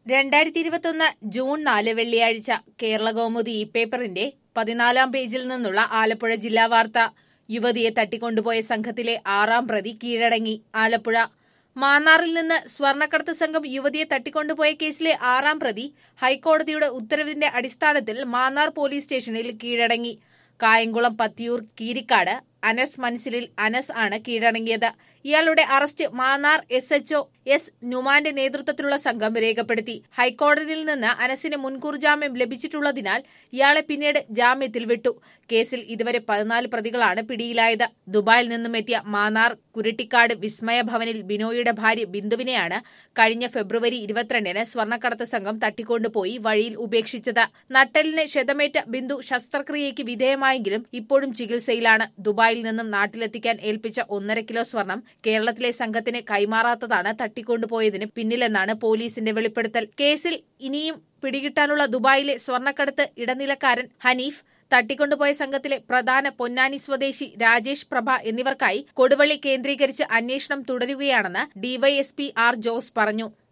രണ്ടായിരത്തി ഇരുപത്തൊന്ന് ജൂൺ നാല് വെള്ളിയാഴ്ച കേരള കൗമുദി ഇ പേപ്പറിന്റെ പതിനാലാം പേജിൽ നിന്നുള്ള ആലപ്പുഴ ജില്ലാ വാർത്ത യുവതിയെ തട്ടിക്കൊണ്ടുപോയ സംഘത്തിലെ ആറാം പ്രതി കീഴടങ്ങി ആലപ്പുഴ മാന്നാറിൽ നിന്ന് സ്വർണ്ണക്കടത്ത് സംഘം യുവതിയെ തട്ടിക്കൊണ്ടുപോയ കേസിലെ ആറാം പ്രതി ഹൈക്കോടതിയുടെ ഉത്തരവിന്റെ അടിസ്ഥാനത്തിൽ മാന്നാർ പോലീസ് സ്റ്റേഷനിൽ കീഴടങ്ങി കായംകുളം പത്തിയൂർ കീരിക്കാട് അനസ് മൻസിലിൽ അനസ് ആണ് കീഴടങ്ങിയത് ഇയാളുടെ arrest Mannar S HO S നുമാന്റെ നേതൃത്വത്തിലുള്ള സംഘം രേഖപ്പെടുത്തി ഹൈക്കോടതിയിൽ നിന്ന് അനസിന് മുൻകൂർ ജാമ്യം ലഭിച്ചിട്ടുള്ളതിനാൽ ഇയാളെ പിന്നീട് ജാമ്യത്തിൽ വിട്ടു കേസിൽ ഇതുവരെ പതിനാല് പ്രതികളാണ് പിടിയിലായത് ദുബായിൽ നിന്നും എത്തിയ മാന്നാർ കുരുട്ടിക്കാട് വിസ്മയ ഭവനിൽ ബിനോയിയുടെ ഭാര്യ ബിന്ദുവിനെയാണ് കഴിഞ്ഞ ഫെബ്രുവരി ഇരുപത്തിരണ്ടിന് സ്വർണ്ണക്കടത്ത് സംഘം തട്ടിക്കൊണ്ടുപോയി വഴിയിൽ ഉപേക്ഷിച്ചത് നട്ടലിന് ക്ഷതമേറ്റ ബിന്ദു ശസ്ത്രക്രിയയ്ക്ക് വിധേയമായെങ്കിലും ഇപ്പോഴും ചികിത്സയിലാണ് ദുബായിൽ നിന്നും നാട്ടിലെത്തിക്കാൻ ഏൽപ്പിച്ച ഒന്നര കിലോ സ്വർണം കേരളത്തിലെ സംഘത്തിന് കൈമാറാത്തതാണ് തട്ടിക്കൊണ്ടുപോയതിന് പിന്നിലെന്നാണ് പോലീസിന്റെ വെളിപ്പെടുത്തൽ കേസിൽ ഇനിയും പിടികിട്ടാനുള്ള ദുബായിലെ സ്വർണ്ണക്കടത്ത് ഇടനിലക്കാരൻ ഹനീഫ് തട്ടിക്കൊണ്ടുപോയ സംഘത്തിലെ പ്രധാന പൊന്നാനി സ്വദേശി രാജേഷ് പ്രഭ എന്നിവർക്കായി കൊടുവള്ളി കേന്ദ്രീകരിച്ച് അന്വേഷണം തുടരുകയാണെന്ന് ഡിവൈഎസ്പി ആർ ജോസ് പറഞ്ഞു